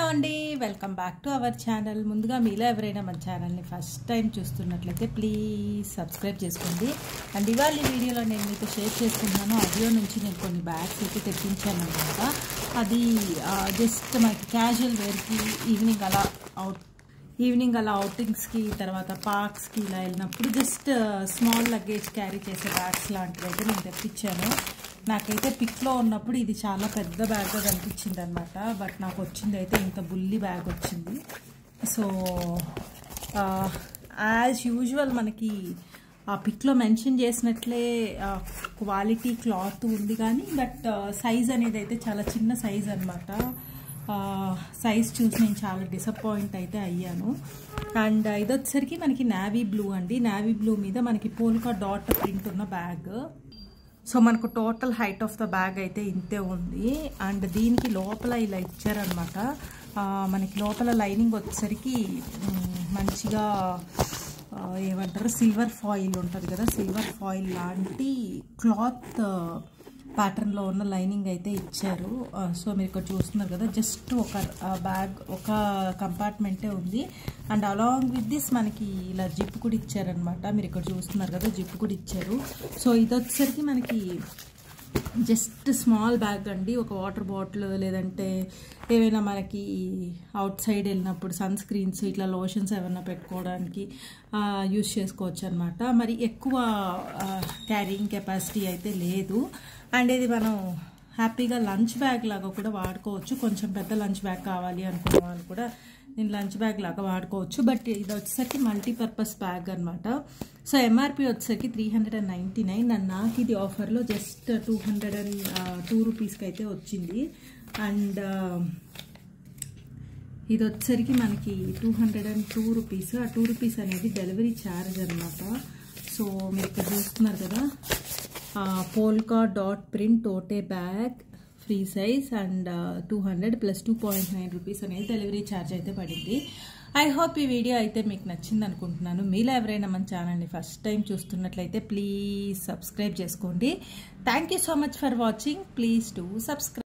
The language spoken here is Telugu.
అండి welcome back to our channel ముందుగా మీలో ఎవరైనా మన ఛానల్ని ఫస్ట్ టైం చూస్తున్నట్లయితే ప్లీజ్ సబ్స్క్రైబ్ చేసుకోండి అండ్ ఇవాళ ఈ వీడియోలో నేను మీతో షేర్ చేసుకుంటున్నాను అడియో నుంచి నేను కొన్ని బ్యాగ్స్ అయితే తెప్పించాను అనమాట అది జస్ట్ మనకి క్యాజువల్ వేర్కి ఈవినింగ్ అలా అవుట్ ఈవినింగ్ అలా అవుటింగ్స్కి తర్వాత పార్క్స్కి ఇలా వెళ్ళినప్పుడు జస్ట్ స్మాల్ లగేజ్ క్యారీ చేసే బ్యాగ్స్ లాంటివి అయితే నేను తెప్పించాను నాకైతే పిక్లో ఉన్నప్పుడు ఇది చాలా పెద్ద బ్యాగ్గా కనిపించింది అనమాట బట్ నాకు వచ్చింది అయితే ఇంత బుల్లి బ్యాగ్ వచ్చింది సో యాజ్ యూజువల్ మనకి ఆ పిక్లో మెన్షన్ చేసినట్లే క్వాలిటీ క్లాత్ ఉంది కానీ బట్ సైజ్ అనేది అయితే చాలా చిన్న సైజ్ అనమాట సైజ్ చూసి నేను చాలా డిసప్పాయింట్ అయితే అయ్యాను అండ్ ఇది వచ్చేసరికి మనకి నావీ బ్లూ అండి నావీ బ్లూ మీద మనకి పోల్కా డాట్ ప్రింట్ ఉన్న బ్యాగ్ సో మనకు total height of the bag అయితే ఇంతే ఉంది అండ్ దీనికి లోపల ఇలా ఇచ్చారనమాట మనకి లోపల లైనింగ్ వచ్చేసరికి మంచిగా ఏమంటారు సిల్వర్ ఫాయిల్ ఉంటుంది కదా సిల్వర్ ఫాయిల్ లాంటి క్లాత్ ప్యాటర్న్లో ఉన్న లైనింగ్ అయితే ఇచ్చారు సో మీరు ఇక్కడ చూస్తున్నారు కదా జస్ట్ ఒక బ్యాగ్ ఒక కంపార్ట్మెంటే ఉంది అండ్ అలాంగ్ విత్ దిస్ మనకి ఇలా జిప్ కూడా ఇచ్చారనమాట మీరు ఇక్కడ చూస్తున్నారు కదా జిప్ కూడా ఇచ్చారు సో ఇది వచ్చేసరికి మనకి జస్ట్ స్మాల్ బ్యాగ్ అండి ఒక వాటర్ బాటిల్ లేదంటే ఏవైనా మనకి అవుట్ సైడ్ వెళ్ళినప్పుడు సన్ స్క్రీన్స్ ఇట్లా లోషన్స్ ఏమైనా పెట్టుకోవడానికి యూస్ చేసుకోవచ్చు అనమాట మరి ఎక్కువ క్యారింగ్ కెపాసిటీ అయితే లేదు అండ్ ఇది మనం హ్యాపీగా లంచ్ బ్యాగ్ లాగా కూడా వాడుకోవచ్చు కొంచెం పెద్ద లంచ్ బ్యాగ్ కావాలి అనుకున్న వాళ్ళు కూడా నేను లంచ్ బ్యాగ్ లాగా వాడుకోవచ్చు బట్ ఇది వచ్చేసరికి మల్టీపర్పస్ బ్యాగ్ అనమాట సో ఎంఆర్పి వచ్చేసరికి three hundred and ninety nine and నాకు ఇది ఆఫర్లో just two hundred and two రూపీస్కి అయితే వచ్చింది అండ్ ఇది వచ్చేసరికి మనకి two hundred and two rupees ఆ టూ రూపీస్ అనేది డెలివరీ ఛార్జ్ అనమాట సో మీరు ఇక్కడ చూస్తున్నారు కదా polka dot print tote bag free size and two hundred plus two point nine rupees అనేది డెలివరీ ఛార్జ్ అయితే పడింది ఐ హోప్ ఈ వీడియో అయితే మీకు నచ్చింది అనుకుంటున్నాను మీలో ఎవరైనా మన ఛానల్ని ఫస్ట్ టైం చూస్తున్నట్లయితే ప్లీజ్ సబ్స్క్రైబ్ చేసుకోండి thank you so much for watching please to subscribe